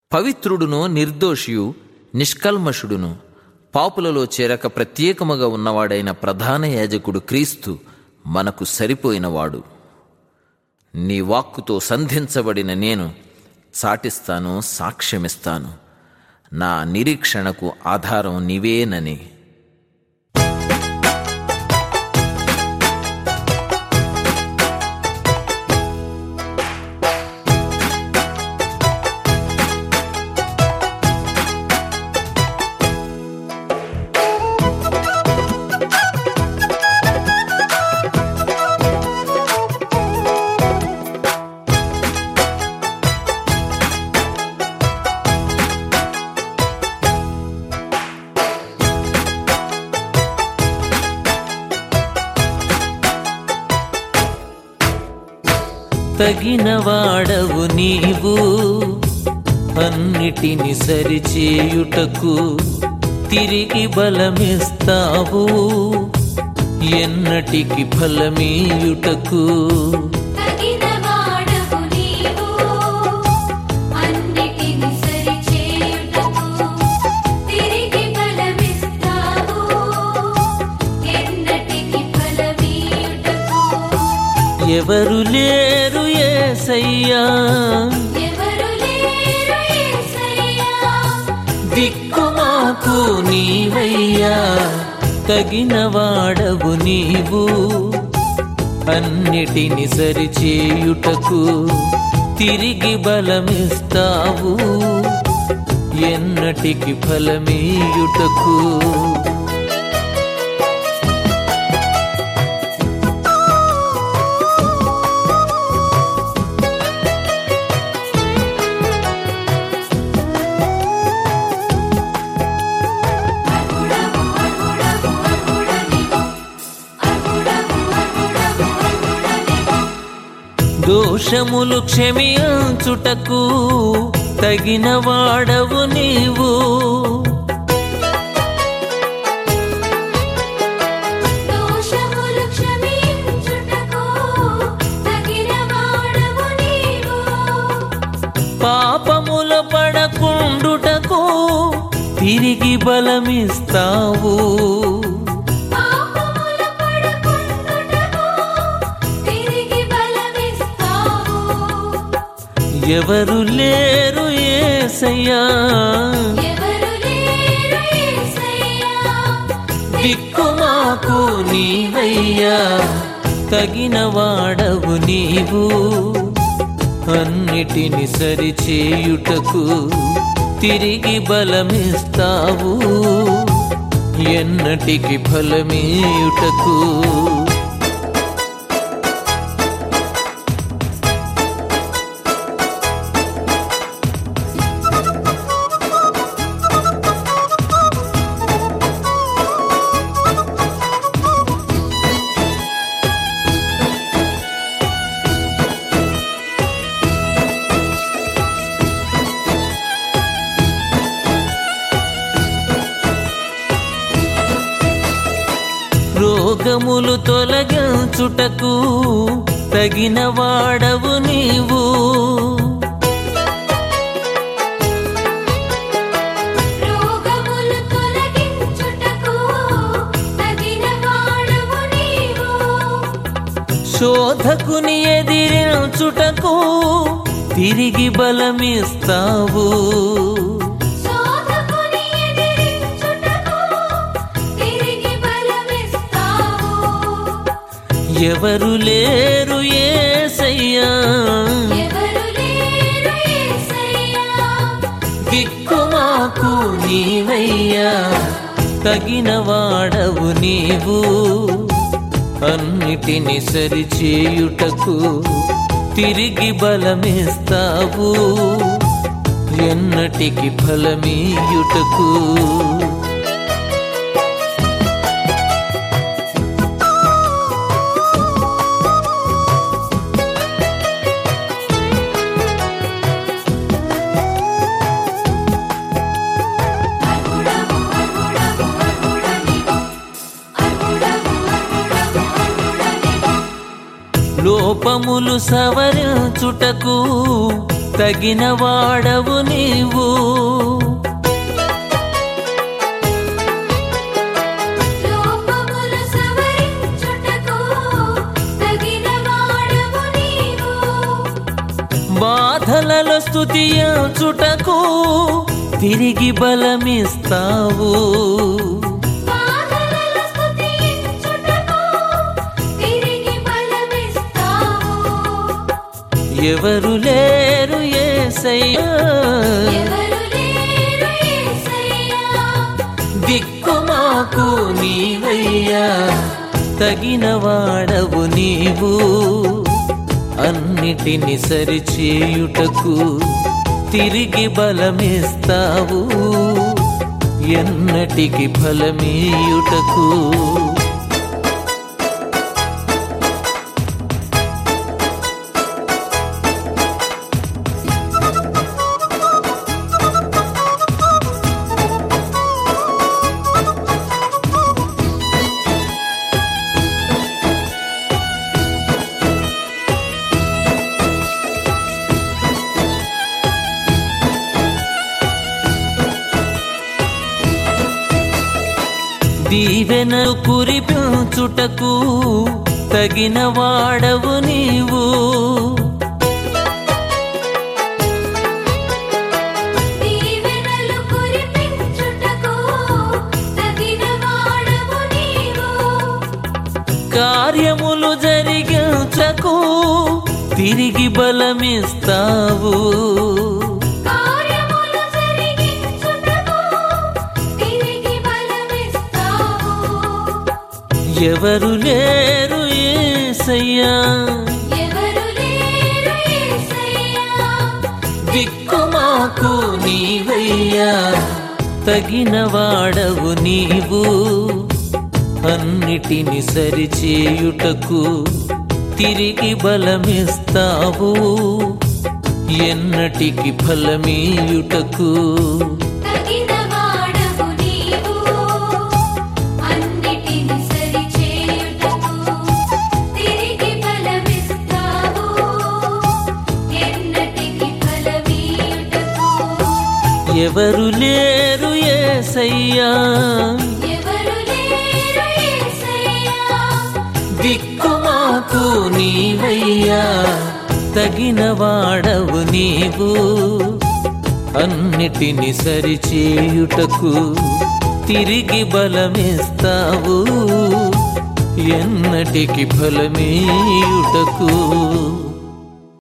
పవిత్రుడును నిర్దోషియు నిష్కల్మషుడును పాపులలో చేరక ప్రత్యేకముగా ఉన్నవాడైన ప్రధాన యాజకుడు క్రీస్తు మనకు సరిపోయినవాడు నీ వాక్కుతో సంధించబడిన నేను చాటిస్తాను సాక్ష్యమిస్తాను నా నిరీక్షణకు ఆధారం నీవేనని తగిన వాడవు నీవు అన్నిటిని సరిచేయుటకు తిరిగి బలమిస్తావు ఎన్నటికి ఫలమీయుటకు తగిన వాడవు నీవు అన్నిటిని సరిచేయుటకు తిరిగి బలమిస్తావు ఎన్నటికి ఫలమీయుటకు ఎవరు లేరు ఏసయ్యా ఎవరు లేరు యేసయ్యా దిక్కు మాకు నీవయ్యా తగిన వాడవు నీవు అన్నిటిని సరిచేయుటకు తిరిగి బలమిస్తావు ఎన్నటికి ఫలమీయుటకు అర్హుడవు అర్హుడవు అర్హుడనివు అర్హుడవు అర్హుడవు అర్హుడనివు దోషములు క్షమించుటకు తగిన వాడవు నీవు దోషములు క్షమించుటకు తగిన వాడవు నీవు పాపముల పడకుండుటకు తిరిగి బలమిస్తావు పాపముల పడకుండుటకు తిరిగి బలమిస్తావు ఎవరు లేరు ఏసయ్యా ఎవరు లేరు యేసయ్యా దిక్కు మాకు నీవయ్యా తగిన వాడవు నీవు అన్నిటిని సరిచేయుటకు తిరిగి బలమిస్తావు ఎన్నటికి ఫలమీయుటకు రోగములు తొలగించుటకు తగిన వాడవు నీవు రోగములు తొలగించుటకు తగిన వాడవు నీవు శోధకుని ఎదిరించుటకు తిరిగి బలమిస్తావు శోధకుని ఎదిరించుటకు తిరిగి బలమిస్తావు ఎవరు లేరు ఏసయ్యా ఎవరు లేరు యేసయ్యా దిక్కు మాకు నీవయ్యా తగిన వాడవు నీవు అన్నిటిని సరిచేయుటకు తిరిగి బలమిస్తావు ఎన్నటికి ఫలమీయుటకు అర్హుడవు అర్హుడవు అర్హుడనివు అర్హుడవు అర్హుడవు అర్హుడనివు లోపములు సవరించుటకు తగిన వాడవు నీవు లోపములు సవరించుటకు తగిన వాడవు నీవు బాధలలో స్తుతించుటకు తిరిగి బలమిస్తావు బాధలలో స్తుతించుటకు తిరిగి బలమిస్తావు ఎవరు లేరు ఏసయ్యా ఎవరు లేరు యేసయ్యా దిక్కు మాకు నీవయ్యా తగిన వాడవు నీవు అన్నిటిని సరిచేయుటకు తిరిగి బలమిస్తావు ఎన్నటికి ఫలమీయుటకు దీవెనలు కురిపించుటకు తగిన వాడవు నీవు దీవెనలు కురిపించుటకు తగిన వాడవు నీవు కార్యములు జరిగించకు తిరిగి బలమిస్తావు కార్యములు జరిగించుటకు తిరిగి బలమిస్తావు ఎవరు లేరు ఏసయ్యా ఎవరు లేరు యేసయ్యా దిక్కు మాకు నీవయ్యా తగిన వాడవు నీవు అన్నిటిని సరిచేయుటకు తిరిగి బలమిస్తావు ఎన్నటికి ఫలమీయుటకు తగిన వాడవు నీవు అన్నిటిని సరిచేయుటకు తిరిగి బలమిస్తావు ఎన్నటికి ఫలమీయుటకు ఎవరు లేరు ఏసయ్యా ఎవరు లేరు యేసయ్యా దిక్కు మాకు నీవయ్యా తగిన వాడవు నీవు అన్నిటిని సరిచేయుటకు తిరిగి బలమిస్తావు ఎన్నటికి ఫలమీయుటకు